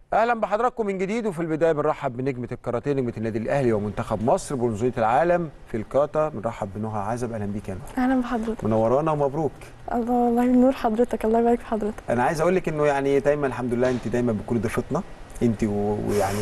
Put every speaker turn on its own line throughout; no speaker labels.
اهلا بحضراتكم من جديد وفي البدايه بنرحب بنجمه الكاراتيه نجمه النادي الاهلي ومنتخب مصر برونزيه العالم في الكاتا بنرحب بنهى عزب اهلا بيك يا نهى
اهلا بحضرتك
منورانا ومبروك
الله والله نور حضرتك الله يبارك في حضرتك
انا عايز اقول لك انه يعني دايما الحمد لله انت دايما بتكوني ضيفتنا انت و- ويعني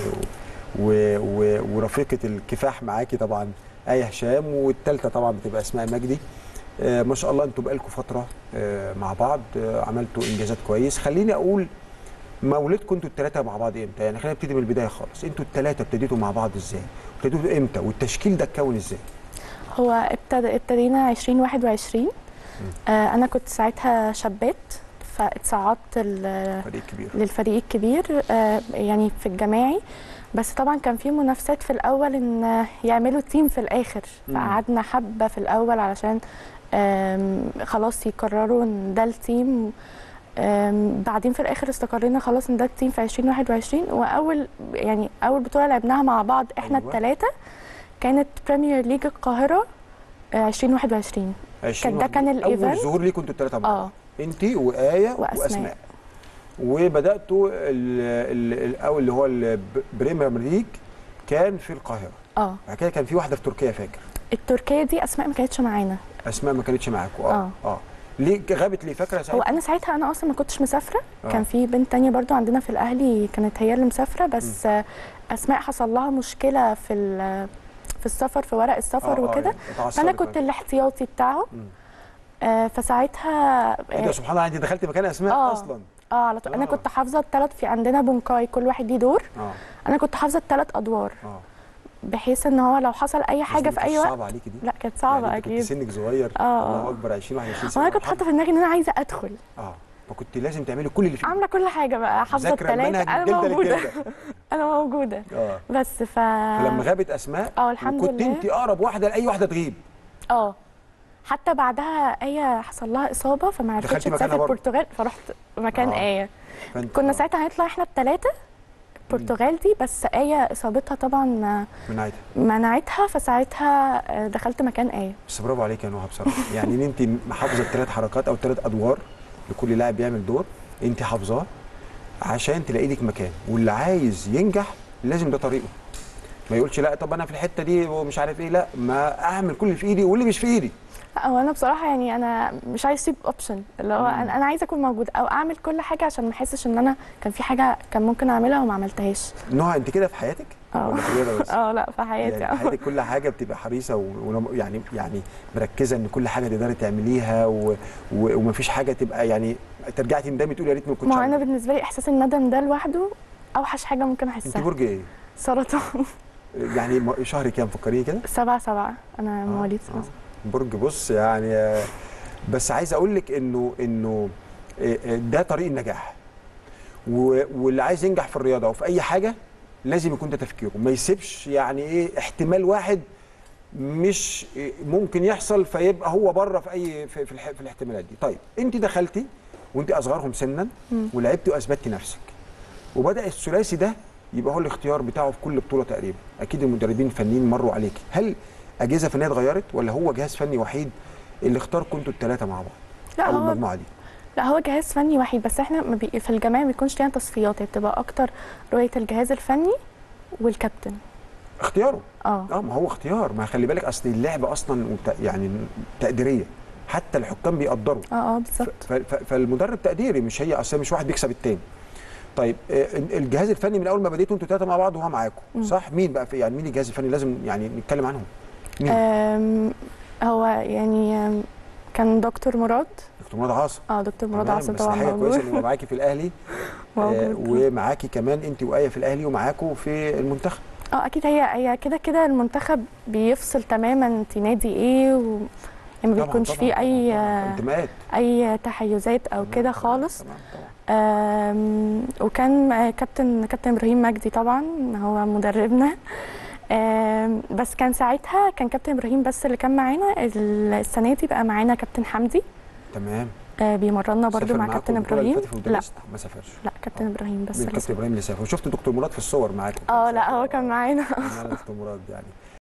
و- و- ورفيقه الكفاح معاكي طبعا ايه هشام والثالثه طبعا بتبقى اسماء مجدي آه، ما شاء الله انتوا بقالكم فتره آه، مع بعض آه، عملتوا انجازات كويس خليني اقول مولدكم انتوا الثلاثه مع بعض امتى يعني خلينا نبتدي من البدايه خالص انتوا الثلاثه ابتديتوا مع بعض ازاي ابتديتوا امتى والتشكيل ده اتكون ازاي
هو ابتدى ابتدينا 2021 آه انا كنت ساعتها شابات فاتصعدت ال-
فريق كبير
للفريق الكبير آه يعني في الجماعي بس طبعا كان في منافسات في الاول ان يعملوا تيم في الاخر
مم.
فقعدنا حبه في الاول علشان آم، خلاص يقرروا ان ده التيم آم، بعدين في الاخر استقرينا خلاص ان ده التيم في 2021 واول يعني اول بطوله لعبناها مع بعض احنا
أيوة.
الثلاثه كانت بريمير ليج القاهره آه، 2021
20
ده كان
اول
الإيفنت.
ظهور ليكم انتوا الثلاثه مع بعض
اه
انت وايه
وأسماء.
واسماء وبداتوا ال- ال- الاول اللي هو البريمير ليج كان في القاهره
اه
بعد كده كان في واحده في تركيا فاكر
التركيه دي اسماء ما كانتش معانا
اسماء ما كانتش معاكم اه
آه.
اه ليه غابت ليه فاكره
هو
ساعتها
انا ساعتها انا اصلا ما كنتش مسافره
آه.
كان في بنت تانية برضو عندنا في الاهلي كانت هي اللي مسافره بس آه، اسماء حصل لها مشكله في ال- في السفر في ورق السفر
آه، آه،
وكده
اتعصبت
فانا
بقى.
كنت الاحتياطي بتاعه
مم.
آه فساعتها
ايه ده
اه
سبحان الله انت دخلت مكان اسماء
آه.
اصلا
آه، على طول انا
آه.
كنت حافظه الثلاث في عندنا بونكاي كل واحد ليه دور
اه
انا كنت حافظه الثلاث ادوار
اه
بحيث ان هو لو حصل اي حاجه في اي وقت
صعبه عليكي دي
لا كانت صعبه
يعني انت كنت
اكيد
سنك صغير
آه.
الله اكبر 20 21 سنه
وانا كنت حاطه في دماغي ان انا عايزه ادخل
اه فكنت لازم تعملي كل اللي فيه
عامله كل حاجه بقى حافظه
ذاكره المنهج
الثلاثه انا
الجلده
موجوده
للجلده
انا موجوده
اه
بس ف
فلما غابت اسماء
اه الحمد
وكنت
لله
انت اقرب واحده لاي واحده تغيب
اه حتى بعدها ايه حصل لها اصابه فما عرفتش
دخلتي مكانها
تسافر
برضه؟
البرتغال فرحت مكان
آه.
ايه
فانت
كنا
آه،
ساعتها هنطلع احنا الثلاثه البرتغال دي بس ايه اصابتها طبعا
من عادي
منعتها فساعتها آه، دخلت مكان ايه
بس برافو عليك يا نهى بصراحه يعني ان انت محافظه الثلاث حركات او الثلاث ادوار لكل لاعب بيعمل دور انت حافظاه عشان تلاقي لك مكان واللي عايز ينجح لازم ده طريقه ما يقولش لا طب انا في الحته دي ومش عارف ايه لا ما اعمل كل اللي في ايدي واللي مش في ايدي
لا هو انا بصراحه يعني انا مش عايز اسيب اوبشن اللي هو
مم.
انا أنا عايزه اكون موجوده او اعمل كل حاجه عشان ما احسش ان انا كان في حاجه كان ممكن اعملها وما عملتهاش
نهى انت كده في حياتك
اه.
ولا في الرياضه بس
اه لا في حياتي
يعني في
اه
حياتك كل حاجه بتبقى حريصه و... ولم- يعني يعني مركزه ان كل حاجه تقدري تعمليها و... و... ومفيش حاجه تبقى يعني ترجعي تندمي تقولي يا ريت ما كنتش
ما هو انا
عملت.
بالنسبه لي احساس الندم ده لوحده اوحش حاجه ممكن
انت
احسها
برج ايه؟
سرطان
يعني م- شهر كام فكريني كده؟
سبعة سبعة أنا مواليد
آه.
سبعة
برج بص يعني آه، بس عايز اقول لك انه انه آه، آه، ده طريق النجاح و- واللي عايز ينجح في الرياضه وفي اي حاجه لازم يكون ده تفكيره ما يسيبش يعني ايه احتمال واحد مش آه، ممكن يحصل فيبقى هو بره في اي في, في, الح- في الاحتمالات دي طيب انت دخلتي وانت اصغرهم سنا
مم.
ولعبتي واثبتي نفسك وبدا الثلاثي ده يبقى هو الاختيار بتاعه في كل بطوله تقريبا اكيد المدربين الفنيين مروا عليكي هل اجهزه فنيه اتغيرت ولا هو جهاز فني وحيد اللي اختاركم انتوا الثلاثه مع بعض
لا
او
هو
المجموعه دي
لا هو جهاز فني وحيد بس احنا ما بي في الجماعة ما بيكونش لينا تصفيات هي بتبقى أكتر رؤية الجهاز الفني والكابتن
اختياره
اه
اه ما هو اختيار ما خلي بالك اصل اللعبه اصلا وت- يعني تقديريه حتى الحكام بيقدروا
اه اه
ف-
بالظبط
ف- ف- فالمدرب تقديري مش هي اصل مش واحد بيكسب التاني طيب آه، الجهاز الفني من اول ما بديتوا انتوا ثلاثه مع بعض وهو معاكم
مم.
صح مين بقى في يعني مين الجهاز الفني لازم يعني نتكلم عنهم مين
آم، هو يعني آم، كان دكتور مراد
دكتور مراد عاصم
اه دكتور مراد
تمام،
عاصم
بس
طبعا
دي حاجه كويسه
موجود
ان يبقى معاكي في الاهلي آه
موجود
ومعاكي كمان انت وايه في الاهلي ومعاكوا في المنتخب
اه اكيد هي هي كده كده المنتخب بيفصل تماما انت نادي ايه و... يعني ما
طبعاً،
بيكونش
طبعاً،
فيه اي
طبعاً، طبعاً. انتماءات
اي تحيزات او
تمام،
كده
تمام،
خالص
تمام طبعا
آم، وكان آه، كابتن كابتن ابراهيم مجدي طبعا هو مدربنا آم، بس كان ساعتها كان كابتن ابراهيم بس اللي كان معانا السنه دي بقى معانا كابتن حمدي
تمام
آه، بيمرنا برضو
سافر
مع
معاكم
كابتن
البطولة اللي
ابراهيم
فاتت في
لا
بودابست؟ ما سافرش
لا كابتن
آه.
ابراهيم بس
من
اللي
كابتن
سافر.
ابراهيم اللي سافر وشفت دكتور مراد في الصور معاكم
اه لا هو كان معانا
معانا دكتور مراد يعني